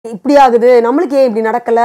இப்படி ஆகுது நம்மளுக்கு ஏன் இப்படி நடக்கலை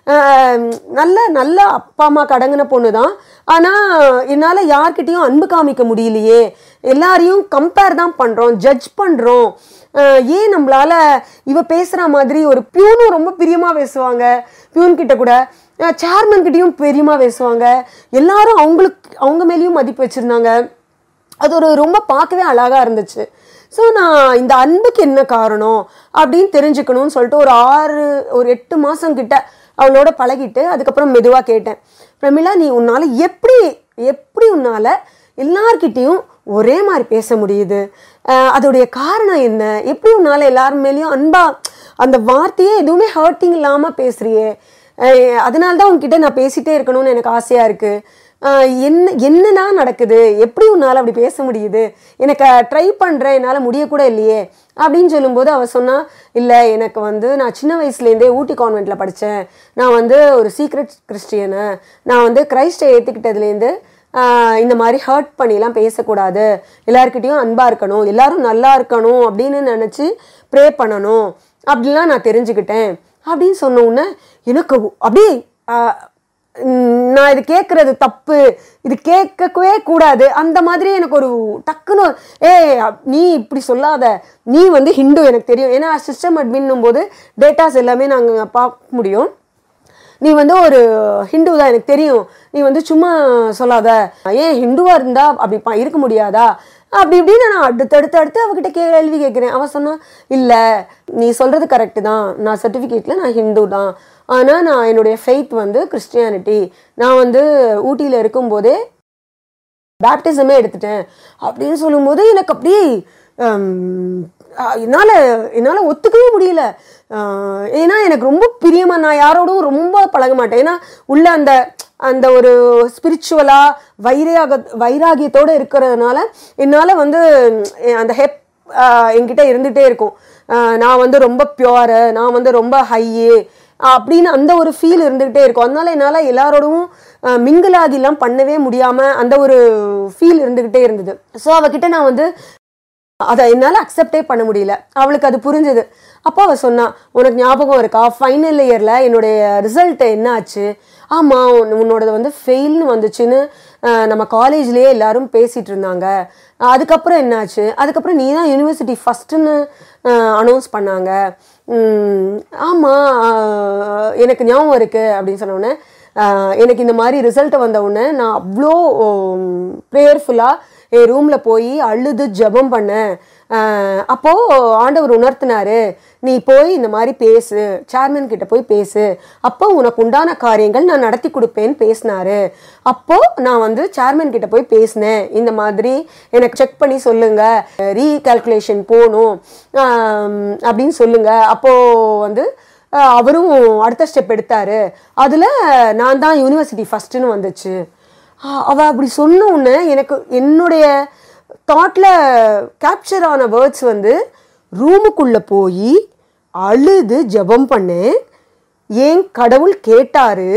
நல்ல நல்ல அப்பா அம்மா கடங்கின பொண்ணு தான் ஆனால் என்னால் யார்கிட்டயும் அன்பு காமிக்க முடியலையே எல்லாரையும் கம்பேர் தான் பண்ணுறோம் ஜட்ஜ் பண்ணுறோம் ஏன் நம்மளால இவ பேசுகிற மாதிரி ஒரு பியூனும் ரொம்ப பிரியமாக பேசுவாங்க பியூன் கிட்ட கூட சேர்மன் கிட்டேயும் பிரியமாக பேசுவாங்க எல்லாரும் அவங்களுக்கு அவங்க மேலேயும் மதிப்பு வச்சுருந்தாங்க அது ஒரு ரொம்ப பார்க்கவே அழகாக இருந்துச்சு ஸோ நான் இந்த அன்புக்கு என்ன காரணம் அப்படின்னு தெரிஞ்சுக்கணும்னு சொல்லிட்டு ஒரு ஆறு ஒரு எட்டு மாதம் கிட்ட அவளோட பழகிட்டு அதுக்கப்புறம் மெதுவாக கேட்டேன் பிரமிளா நீ உன்னால் எப்படி எப்படி உன்னால் எல்லார்கிட்டேயும் ஒரே மாதிரி பேச முடியுது அஹ் அதோடைய காரணம் என்ன எப்படி உன்னால் எல்லார் மேலேயும் அன்பா அந்த வார்த்தையே எதுவுமே ஹர்ட்டிங் இல்லாமல் பேசுறியே அஹ் அதனால தான் உன்கிட்ட நான் பேசிட்டே இருக்கணும்னு எனக்கு ஆசையாக இருக்குது ஆஹ் என்ன என்னன்னா நடக்குது எப்படி உன்னால் அப்படி பேச முடியுது எனக்கு ட்ரை பண்ணுறேன் என்னால் முடியக்கூட இல்லையே அப்படின்னு சொல்லும்போது அவள் சொன்னா இல்லை எனக்கு வந்து நான் சின்ன வயசுலேருந்தே ஊட்டி கான்வெண்ட்டில் படித்தேன் நான் வந்து ஒரு சீக்ரெட் கிறிஸ்டியனு நான் வந்து கிரைஸ்டை ஏற்றுக்கிட்டதுலேருந்து ஆஹ் இந்த மாதிரி ஹர்ட் பண்ணிலாம் பேசக்கூடாது எல்லாருக்கிட்டேயும் அன்பாக இருக்கணும் எல்லாரும் நல்லா இருக்கணும் அப்படின்னு நினச்சி ப்ரே பண்ணணும் அப்படிலாம் நான் தெரிஞ்சுக்கிட்டேன் அப்படின்னு சொன்ன உடனே எனக்கு அப்படியே ஆஹ் உம் நான் இது கேட்குறது தப்பு இது கேட்கவே கூடாது அந்த மாதிரி எனக்கு ஒரு டக்குன்னு ஏ நீ இப்படி சொல்லாத நீ வந்து ஹிந்து எனக்கு தெரியும் ஏன்னா சிஸ்டம் அட்மின்னும் போது டேட்டாஸ் எல்லாமே நாங்கள் பார்க்க முடியும் நீ வந்து ஒரு ஹிந்து தான் எனக்கு தெரியும் நீ வந்து சும்மா சொல்லாத ஏன் ஹிந்துவாக இருந்தா அப்படி ப- இருக்க முடியாதா அப்படி இப்படின்னு நான் அடுத்தடுத்து அடுத்து அவகிட்ட கேள்வி கேட்குறேன் அவ சொன்னா இல்லை நீ சொல்கிறது கரெக்டு தான் நான் சர்டிஃபிகேட்டில் நான் ஹிந்து தான் ஆனால் நான் என்னுடைய ஃபெய்த் வந்து கிறிஸ்டியானிட்டி நான் வந்து ஊட்டியில் இருக்கும்போதே பேப்டிசமே எடுத்துட்டேன் அப்படின்னு சொல்லும்போது எனக்கு அப்படியே ஹம், அஹ், என்னால் என்னால் ஒத்துக்கவே முடியல அஹ், ஏன்னா எனக்கு ரொம்ப பிரியமாக நான் யாரோடும் ரொம்ப பழக மாட்டேன் ஏன்னா உள்ள அந்த அந்த ஒரு ஸ்பிரிச்சுவலாக வைராக வைராகியத்தோடு இருக்கிறதுனால என்னால் வந்து உம், அந்த ஹெப் என்கிட்ட இருந்துகிட்டே இருக்கும் அஹ், நான் வந்து ரொம்ப பியூரு நான் வந்து ரொம்ப ஹையு அப்படின்னு அந்த ஒரு ஃபீல் இருந்துகிட்டே இருக்கும் அதனால என்னால் எல்லாரோடவும் மிங்கிள் ஆகிலாம் பண்ணவே முடியாமல் அந்த ஒரு ஃபீல் இருந்துக்கிட்டே இருந்தது ஸோ அவகிட்ட நான் வந்து அதை என்னால் அக்செப்டே பண்ண முடியல அவளுக்கு அது புரிஞ்சுது அப்போ அவள் சொன்னா உனக்கு ஞாபகம் இருக்கா ஃபைனல் இயரில் என்னுடைய ரிசல்ட் என்ன ஆச்சு ஆமாம் உன்னோடது வந்து ஃபெயில்னு வந்துச்சுன்னு அஹ், நம்ம காலேஜ்லேயே எல்லாரும் பேசிகிட்டு இருந்தாங்க அஹ், அதுக்கப்புறம் என்னாச்சு அதுக்கப்புறம் நீ தான் யூனிவர்சிட்டி ஃபஸ்ட்டுன்னு அனௌன்ஸ் பண்ணாங்க ஆமாம் எனக்கு ஞாபகம் இருக்குது அப்படின்னு சொன்ன உடனே ஆஹ் எனக்கு இந்த மாதிரி ரிசல்ட் வந்த உடனே நான் அவ்வளோ ப்ரேயர்ஃபுல்லாக என் ரூமில் போய் அழுது ஜெபம் பண்ணேன் ஆஹ் அப்போ ஆண்டவர் உணர்த்தினாரு நீ போய் இந்த மாதிரி பேசு சேர்மன் கிட்ட போய் பேசு அப்போ உனக்கு உண்டான காரியங்கள் நான் நடத்தி கொடுப்பேன்னு பேசினாரு அப்போ நான் வந்து சேர்மன் கிட்ட போய் பேசினேன் இந்த மாதிரி எனக்கு செக் பண்ணி சொல்லுங்க ரீகால்குலேஷன் போகணும் ஆம், அப்படின்னு சொல்லுங்க அப்போ வந்து அஹ் அவரும் அடுத்த ஸ்டெப் எடுத்தாரு அதில் நான் தான் யூனிவர்சிட்டி ஃபஸ்ட்டுன்னு வந்துச்சு அஹ் அவ அப்படி சொன்ன உடனே எனக்கு என்னுடைய தாட்டில் கேப்சர் ஆன வேர்ட்ஸ் வந்து ரூமுக்குள்ளே போய் அழுது ஜெபம் பண்ணேன் ஏன் கடவுள் கேட்டாரு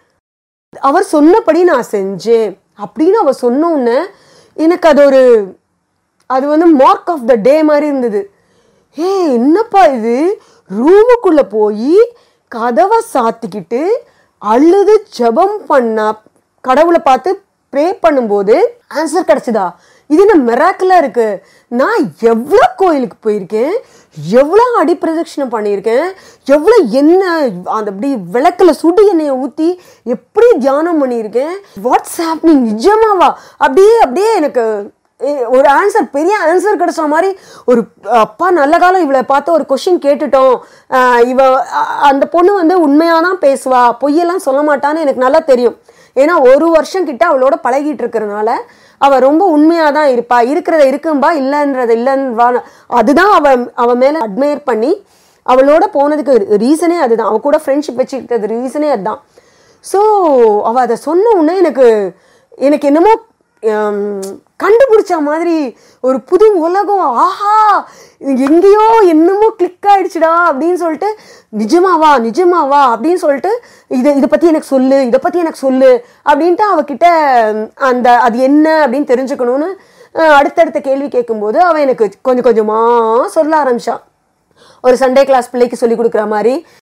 அவர் சொன்னபடி நான் செஞ்சேன் அப்படின்னு அவ சொன்ன உடனே எனக்கு அது ஒரு அது வந்து மார்க் ஆஃப் த டே மாதிரி இருந்தது ஏ என்னப்பா இது ரூமுக்குள்ள போய் கதவை சாத்திக்கிட்டு அழுது ஜெபம் பண்ணா கடவுளை பார்த்து ப்ரே பண்ணும்போது ஆன்சர் கிடைச்சதா இது என்ன மிராக்கலாக இருக்கு நான் எவ்வளோ கோயிலுக்கு போயிருக்கேன் எவ்வளோ அடி பிரதட்சணம் பண்ணியிருக்கேன் எவ்வளோ எண்ணெய் அந்த அப்படி விளக்கில் சுடு எண்ணெயை ஊற்றி எப்படி தியானம் பண்ணியிருக்கேன் வாட்ஸ் ஹேப்னிங் நிஜமாவா அப்படியே அப்படியே எனக்கு ஏ, ஒரு ஆன்சர் பெரிய ஆன்சர் கிடைச்ச மாதிரி ஒரு அப்பா நல்ல காலம் இவளை பார்த்து ஒரு கொஷின் கேட்டுட்டோம் ஆஹ் இவ அ- அந்த பொண்ணு வந்து உண்மையாக தான் பேசுவா பொய்யெல்லாம் சொல்ல மாட்டான்னு எனக்கு நல்லா தெரியும் ஏன்னா ஒரு வருஷம் கிட்ட அவளோட பழகிட்டு இருக்கிறதுனால அவ ரொம்ப உண்மையாக தான் இருப்பா இருக்கிறத இருக்கும்பா இல்லைன்றத இல்லைன்றா அதுதான் அவ அவ மேலே அட்மையர் பண்ணி அவளோட போனதுக்கு ரீசனே அதுதான் அவ கூட ஃப்ரெண்ட்ஷிப் வச்சுக்கிட்டது ரீசனே அதுதான் ஸோ அவள் அதை சொன்ன உடனே எனக்கு எனக்கு என்னமோ ஹம், கண்டுபிடிச்ச மாதிரி ஒரு புது உலகம் ஆஹா இது எங்கேயோ என்னமோ கிளிக் ஆயிடுச்சுடா அப்படின்னு சொல்லிட்டு நிஜமாவா நிஜமாவா அப்படின்னு சொல்லிட்டு இதை இதை பற்றி எனக்கு சொல்லு இதை பற்றி எனக்கு சொல்லு அப்படின்ட்டு அவகிட்ட ஹம், அந்த அது என்ன அப்படின்னு தெரிஞ்சுக்கணும்னு அஹ், அடுத்தடுத்த கேள்வி கேட்கும்போது அவன் எனக்கு கொஞ்சம் கொஞ்சமாக சொல்ல ஆரம்பிச்சான் ஒரு சண்டே கிளாஸ் பிள்ளைக்கு சொல்லி கொடுக்குற மாதிரி